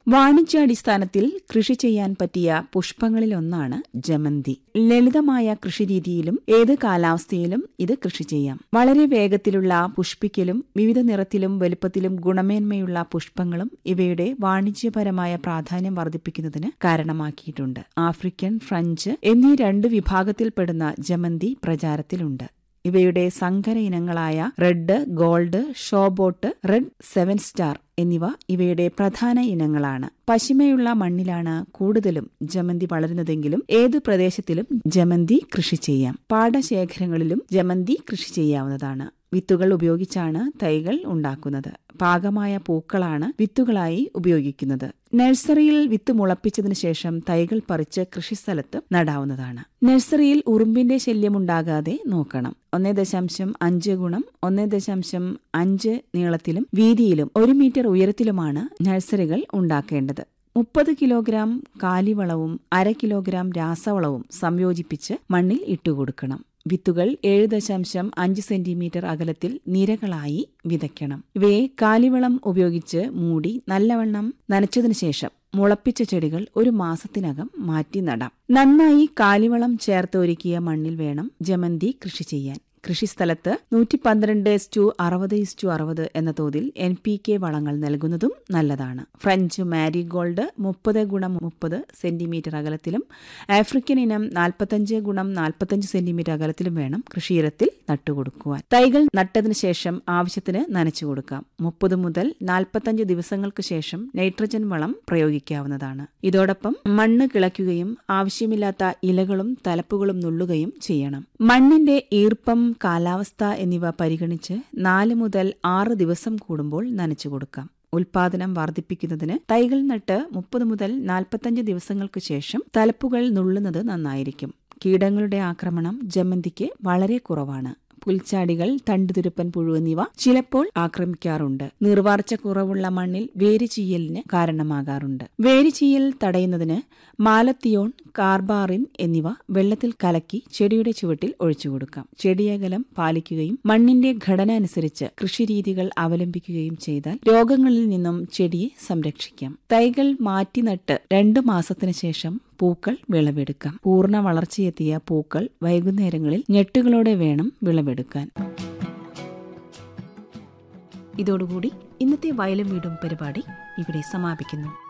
വാണിജ്യാടിസ്ഥാനത്തിൽ കൃഷി ചെയ്യാൻ പറ്റിയ പുഷ്പങ്ങളിലൊന്നാണ് ജമന്തി ലളിതമായ കൃഷിരീതിയിലും ഏത് കാലാവസ്ഥയിലും ഇത് കൃഷി ചെയ്യാം വളരെ വേഗത്തിലുള്ള പുഷ്പിക്കലും വിവിധ നിറത്തിലും വലുപ്പത്തിലും ഗുണമേന്മയുള്ള പുഷ്പങ്ങളും ഇവയുടെ വാണിജ്യപരമായ പ്രാധാന്യം വർദ്ധിപ്പിക്കുന്നതിന് കാരണമാക്കിയിട്ടുണ്ട് ആഫ്രിക്കൻ ഫ്രഞ്ച് എന്നീ രണ്ട് വിഭാഗത്തിൽപ്പെടുന്ന ജമന്തി പ്രചാരത്തിലുണ്ട് ഇവയുടെ സങ്കര ഇനങ്ങളായ red gold showboat red seven star എന്നിവ ഇവയുടെ പ്രധാന ഇനങ്ങളാണ് പശിമയുള്ള മണ്ണിലാണ് കൂടുതലും ജമന്തി വളരുന്നതെങ്കിലും ഏത് പ്രദേശത്തിലും ജമന്തി കൃഷി ചെയ്യാം പാടശേഖരങ്ങളിലും ജമന്തി കൃഷി ചെയ്യാവുന്നതാണ് വിത്തുകൾ ഉപയോഗിച്ചാണ് തൈകൾ ഉണ്ടാക്കുന്നത് പാകമായ പൂക്കളാണ് വിത്തുകളായി ഉപയോഗിക്കുന്നത് നഴ്സറിയിൽ വിത്ത് മുളപ്പിച്ചതിനു ശേഷം തൈകൾ പറിച്ച് കൃഷിസ്ഥലത്ത് നടാവുന്നതാണ് നഴ്സറിയിൽ ഉറുമ്പിന്റെ ശല്യമുണ്ടാകാതെ നോക്കണം ഒന്നേ ദശാംശം അഞ്ച് ഗുണം ഒന്നേ ദശാംശം അഞ്ച് നീളത്തിലും വീതിയിലും ഒരു മീറ്റർ ഉയരത്തിലുമാണ് നഴ്സറികൾ ഉണ്ടാക്കേണ്ടത് മുപ്പത് കിലോഗ്രാം കാലിവളവും അര കിലോഗ്രാം രാസവളവും സംയോജിപ്പിച്ച് മണ്ണിൽ ഇട്ടുകൊടുക്കണം വിത്തുകൾ ഏഴ് ദശാംശം അഞ്ച് സെന്റിമീറ്റർ അകലത്തിൽ നിരകളായി വിതയ്ക്കണം ഇവയെ കാലിവളം ഉപയോഗിച്ച് മൂടി നല്ലവണ്ണം നനച്ചതിനു ശേഷം മുളപ്പിച്ച ചെടികൾ ഒരു മാസത്തിനകം മാറ്റി നടാം നന്നായി കാലിവളം ചേർത്ത് ഒരുക്കിയ മണ്ണിൽ വേണം ജമന്തി കൃഷി ചെയ്യാൻ കൃഷിസ്ഥലത്ത് നൂറ്റി പന്ത്രണ്ട് ഇസ്റ്റു അറുപത് ഇസ്റ്റു അറുപത് എന്ന തോതിൽ എൻ പി കെ വളങ്ങൾ നൽകുന്നതും നല്ലതാണ് ഫ്രഞ്ച് മാരിഗോൾഡ് മുപ്പത് ഗുണം മുപ്പത് സെന്റിമീറ്റർ അകലത്തിലും ആഫ്രിക്കൻ ഇനം നാൽപ്പത്തഞ്ച് ഗുണം നാൽപ്പത്തഞ്ച് സെന്റിമീറ്റർ അകലത്തിലും വേണം കൃഷിയിടത്തിൽ നട്ടുകൊടുക്കുവാൻ തൈകൾ നട്ടതിനു ശേഷം ആവശ്യത്തിന് നനച്ചു കൊടുക്കാം മുപ്പത് മുതൽ നാൽപ്പത്തഞ്ച് ദിവസങ്ങൾക്ക് ശേഷം നൈട്രജൻ വളം പ്രയോഗിക്കാവുന്നതാണ് ഇതോടൊപ്പം മണ്ണ് കിളയ്ക്കുകയും ആവശ്യമില്ലാത്ത ഇലകളും തലപ്പുകളും നുള്ളുകയും ചെയ്യണം മണ്ണിന്റെ ഈർപ്പം കാലാവസ്ഥ എന്നിവ പരിഗണിച്ച് നാല് മുതൽ ആറ് ദിവസം കൂടുമ്പോൾ നനച്ചു കൊടുക്കാം ഉൽപാദനം വർദ്ധിപ്പിക്കുന്നതിന് തൈകൾ നട്ട് മുപ്പത് മുതൽ നാൽപ്പത്തഞ്ച് ദിവസങ്ങൾക്ക് ശേഷം തലപ്പുകൾ നുള്ളുന്നത് നന്നായിരിക്കും കീടങ്ങളുടെ ആക്രമണം ജമന്തിക്ക് വളരെ കുറവാണ് പുൽച്ചാടികൾ തണ്ടുതുരുപ്പൻ പുഴു എന്നിവ ചിലപ്പോൾ ആക്രമിക്കാറുണ്ട് നീർവാർച്ച കുറവുള്ള മണ്ണിൽ വേരുചീയലിന് കാരണമാകാറുണ്ട് വേരുചീയൽ തടയുന്നതിന് മാലത്തിയോൺ കാർബാറിൻ എന്നിവ വെള്ളത്തിൽ കലക്കി ചെടിയുടെ ചുവട്ടിൽ ഒഴിച്ചുകൊടുക്കാം ചെടിയകലം പാലിക്കുകയും മണ്ണിന്റെ ഘടന അനുസരിച്ച് കൃഷിരീതികൾ അവലംബിക്കുകയും ചെയ്താൽ രോഗങ്ങളിൽ നിന്നും ചെടിയെ സംരക്ഷിക്കാം തൈകൾ മാറ്റി നട്ട് രണ്ടു മാസത്തിനു ശേഷം പൂക്കൾ വിളവെടുക്കാം പൂർണ്ണ വളർച്ചയെത്തിയ പൂക്കൾ വൈകുന്നേരങ്ങളിൽ ഞെട്ടുകളോടെ വേണം വിളവെടുക്കാൻ ഇതോടുകൂടി ഇന്നത്തെ വയലും വീടും പരിപാടി ഇവിടെ സമാപിക്കുന്നു